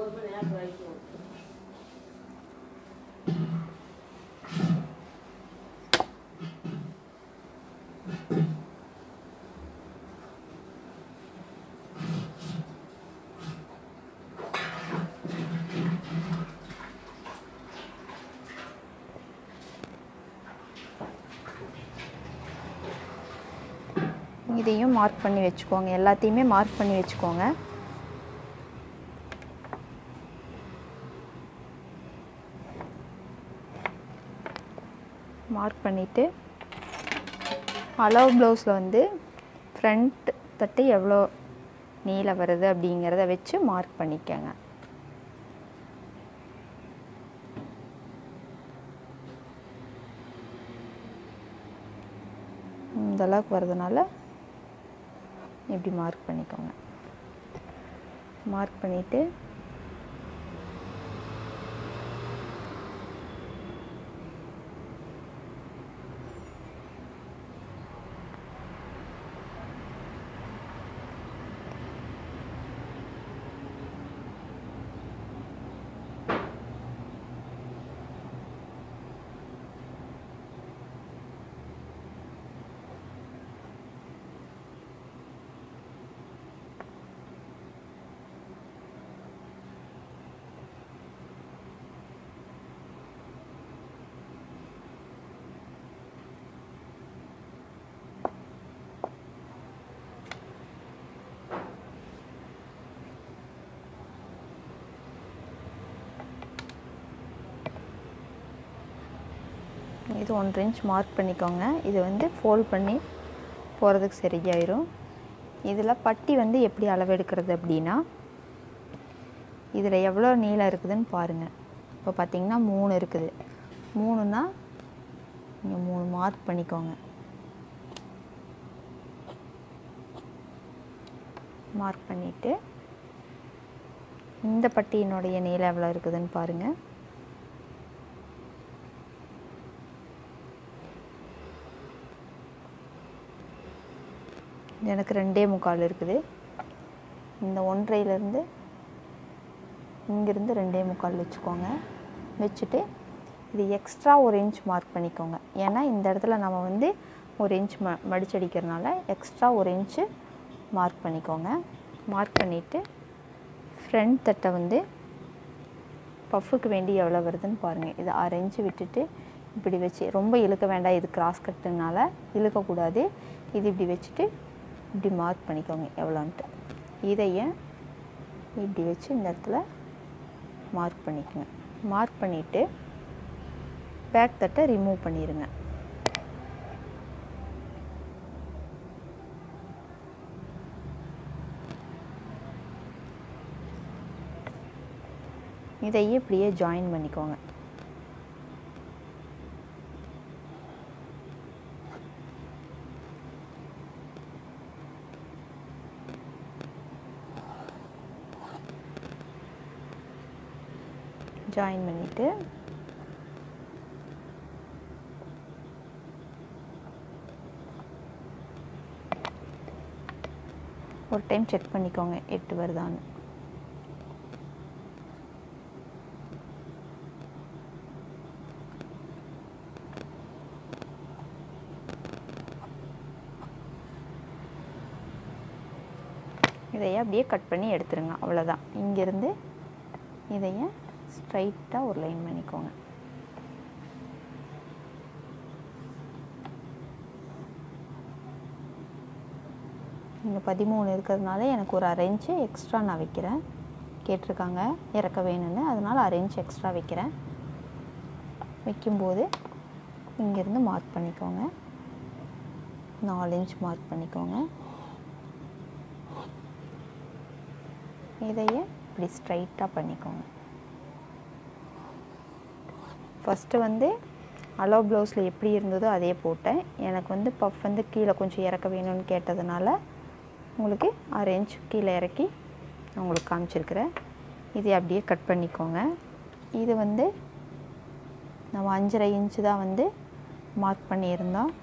இதையும் மார்க் பண்ணி வச்சுக்கோங்க எல்லாத்தையுமே மார்க் பண்ணி வச்சுக்கோங்க மார்க் பண்ணிவிட்டு அளவு ப்ளவுஸில் வந்து ஃப்ரண்ட் தட்டு எவ்வளோ நீளம் வருது அப்படிங்கிறத வச்சு மார்க் பண்ணிக்கோங்க இந்த அளவுக்கு வரதுனால இப்படி மார்க் பண்ணிக்கோங்க மார்க் பண்ணிவிட்டு இது ஒன்றரை இன்ச் மார்க் பண்ணிக்கோங்க இது வந்து ஃபோல்ட் பண்ணி போகிறதுக்கு சரியாயிரும் இதில் பட்டி வந்து எப்படி அளவெடுக்கிறது அப்படின்னா இதில் எவ்வளோ நீளம் இருக்குதுன்னு பாருங்கள் இப்போ பார்த்தீங்கன்னா மூணு இருக்குது மூணுன்னா இங்கே மூணு மார்க் பண்ணிக்கோங்க மார்க் பண்ணிவிட்டு இந்த பட்டியினுடைய நீளம் எவ்வளோ இருக்குதுன்னு பாருங்கள் எனக்கு ரெண்டே முக்கால் இருக்குது இந்த ஒன்றையிலேருந்து இங்கேருந்து ரெண்டே முக்கால் வச்சுக்கோங்க வச்சுட்டு இது எக்ஸ்ட்ரா ஒரு இன்ச் மார்க் பண்ணிக்கோங்க ஏன்னா இந்த இடத்துல நம்ம வந்து ஒரு இன்ச் ம மடிச்சடிக்கிறனால எக்ஸ்ட்ரா ஒரு இன்ச்சு மார்க் பண்ணிக்கோங்க மார்க் பண்ணிவிட்டு ஃப்ரண்ட் தட்டை வந்து பஃப்புக்கு வேண்டி எவ்வளோ வருதுன்னு பாருங்கள் இது அரை இன்ச்சு விட்டுட்டு இப்படி வச்சு ரொம்ப இழுக்க வேண்டாம் இது கிராஸ் கட்டுனால இழுக்கக்கூடாது இது இப்படி வச்சுட்டு இப்படி மார்க் பண்ணிக்கோங்க எவ்வளோன்ட்டு இதையே இப்படி வச்சு இந்த இடத்துல மார்க் பண்ணிக்கோங்க மார்க் பண்ணிவிட்டு பேக் தட்டை ரிமூவ் பண்ணிடுங்க இதையே இப்படியே ஜாயின் பண்ணிக்கோங்க ஜாயின் பண்ணிவிட்டு ஒரு டைம் செக் பண்ணிக்கோங்க எட்டு வருதான்னு இதையே அப்படியே கட் பண்ணி எடுத்துருங்க அவ்வளோதான் இங்கேருந்து இதையே ஸ்ட்ரைட்டாக ஒரு லைன் பண்ணிக்கோங்க இங்கே பதிமூணு இருக்கிறதுனால எனக்கு ஒரு அரை இன்ச்சு எக்ஸ்ட்ரா நான் வைக்கிறேன் கேட்டிருக்காங்க இறக்க வேணும்னு அதனால் அரை இன்ச் எக்ஸ்ட்ரா வைக்கிறேன் வைக்கும்போது இங்கேருந்து மார்க் பண்ணிக்கோங்க நாலு இன்ச் மார்க் பண்ணிக்கோங்க இதையே இப்படி ஸ்ட்ரைட்டாக பண்ணிக்கோங்க ஃபஸ்ட்டு வந்து அலோ ப்ளவுஸில் எப்படி இருந்ததோ அதே போட்டேன் எனக்கு வந்து பஃப் வந்து கீழே கொஞ்சம் இறக்க வேணும்னு கேட்டதுனால உங்களுக்கு அரை இன்ச் கீழே இறக்கி நான் உங்களுக்கு காமிச்சிருக்கிறேன் இதை அப்படியே கட் பண்ணிக்கோங்க இது வந்து நம்ம அஞ்சரை இன்ச்சு தான் வந்து மார்க் பண்ணியிருந்தோம்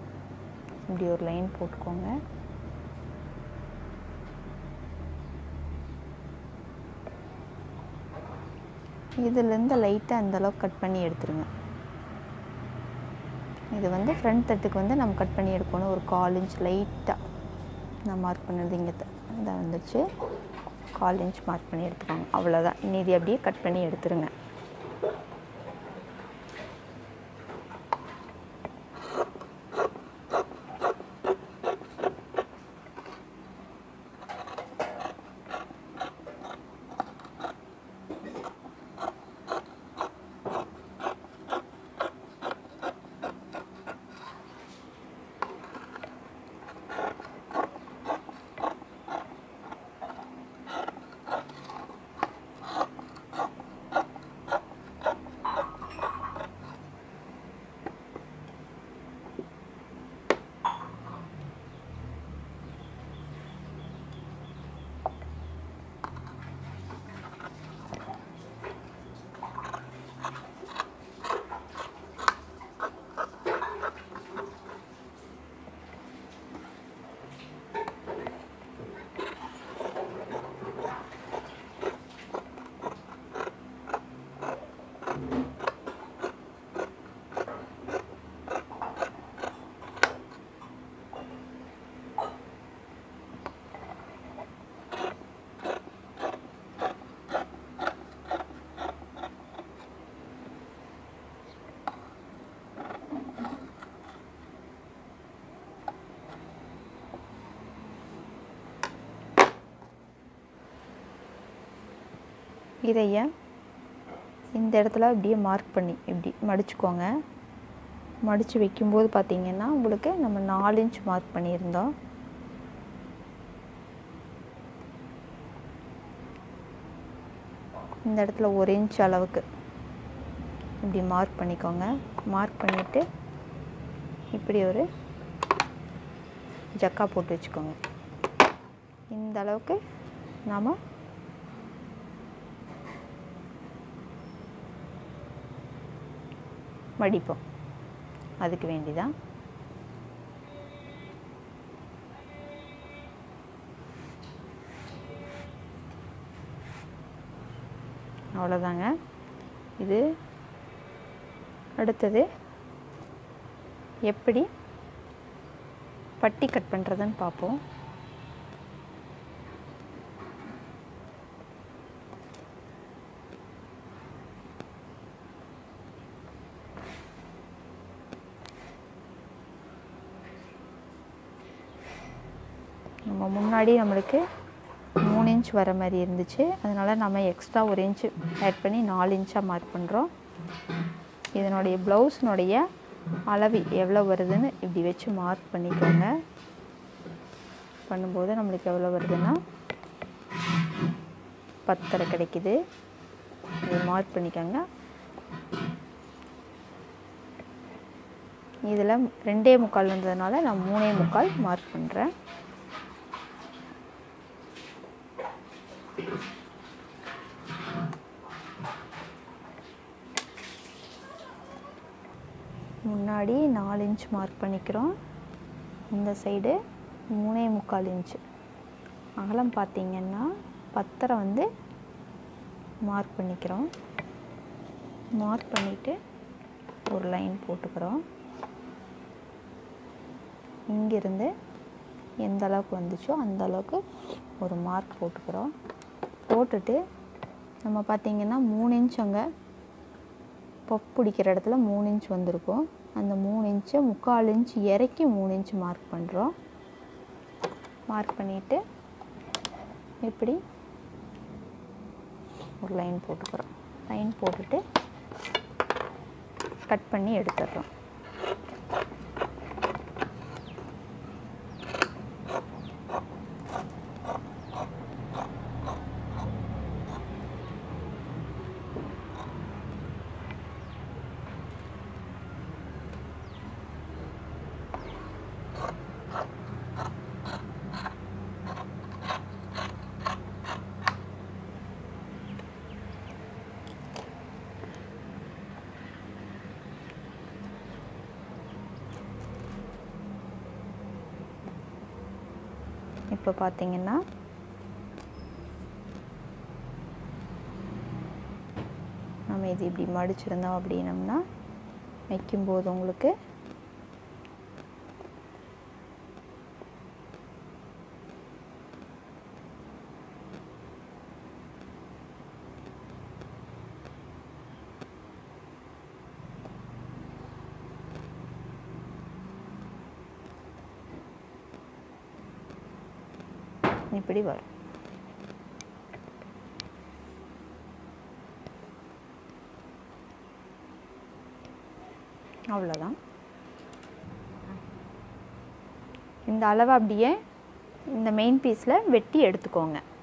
இப்படி ஒரு லைன் போட்டுக்கோங்க இதுலேருந்து லைட்டாக அந்த அளவுக்கு கட் பண்ணி எடுத்துருங்க இது வந்து ஃப்ரண்ட் தட்டுக்கு வந்து நம்ம கட் பண்ணி எடுக்கணும் ஒரு கால் இன்ச் லைட்டாக நான் மார்க் பண்ணது இங்கே இதை வந்துச்சு கால் இன்ச் மார்க் பண்ணி எடுத்துக்கோங்க அவ்வளோதான் இனி இது அப்படியே கட் பண்ணி எடுத்துருங்க இதைய இந்த இடத்துல இப்படியே மார்க் பண்ணி இப்படி மடிச்சுக்கோங்க மடித்து வைக்கும்போது பார்த்தீங்கன்னா உங்களுக்கு நம்ம நாலு இன்ச் மார்க் பண்ணியிருந்தோம் இந்த இடத்துல ஒரு இன்ச் அளவுக்கு இப்படி மார்க் பண்ணிக்கோங்க மார்க் பண்ணிவிட்டு இப்படி ஒரு ஜக்கா போட்டு வச்சுக்கோங்க இந்த அளவுக்கு நாம் மடிப்போம் அதுக்கு வேண்டிதான் அவ்வளோதாங்க இது அடுத்தது எப்படி பட்டி கட் பண்ணுறதுன்னு பார்ப்போம் நம்ம முன்னாடி நம்மளுக்கு மூணு இன்ச் வர மாதிரி இருந்துச்சு அதனால் நம்ம எக்ஸ்ட்ரா ஒரு இன்ச்சு ஆட் பண்ணி நாலு இன்ச்சாக மார்க் பண்ணுறோம் இதனுடைய ப்ளவுஸினுடைய அளவு எவ்வளோ வருதுன்னு இப்படி வச்சு மார்க் பண்ணிக்கோங்க பண்ணும்போது நம்மளுக்கு எவ்வளோ வருதுன்னா பத்தரை கிடைக்குது இது மார்க் பண்ணிக்கோங்க இதில் ரெண்டே முக்கால் வந்ததுனால நான் மூணே முக்கால் மார்க் பண்ணுறேன் முன்னாடி நாலு இன்ச் மார்க் பண்ணிக்கிறோம் இந்த சைடு மூணே முக்கால் இன்ச்சு அகலம் பார்த்தீங்கன்னா பத்தரை வந்து மார்க் பண்ணிக்கிறோம் மார்க் பண்ணிவிட்டு ஒரு லைன் போட்டுக்கிறோம் இங்கிருந்து எந்த அளவுக்கு வந்துச்சோ அந்த அளவுக்கு ஒரு மார்க் போட்டுக்கிறோம் போட்டுட்டு நம்ம பார்த்திங்கன்னா மூணு இன்ச் அங்கே பப் பிடிக்கிற இடத்துல மூணு இன்ச் வந்திருக்கும் அந்த மூணு இன்ச்சை முக்கால் இன்ச் இறக்கி மூணு இன்ச் மார்க் பண்ணுறோம் மார்க் பண்ணிவிட்டு இப்படி ஒரு லைன் போட்டுக்கிறோம் லைன் போட்டுட்டு கட் பண்ணி எடுத்துடுறோம் இப்போ பார்த்தீங்கன்னா நம்ம இது இப்படி மடிச்சிருந்தோம் அப்படின்னம்னா வைக்கும்போது உங்களுக்கு இப்படி வரும் அவ்வளோதான் இந்த அளவை அப்படியே இந்த மெயின் பீஸில் வெட்டி எடுத்துக்கோங்க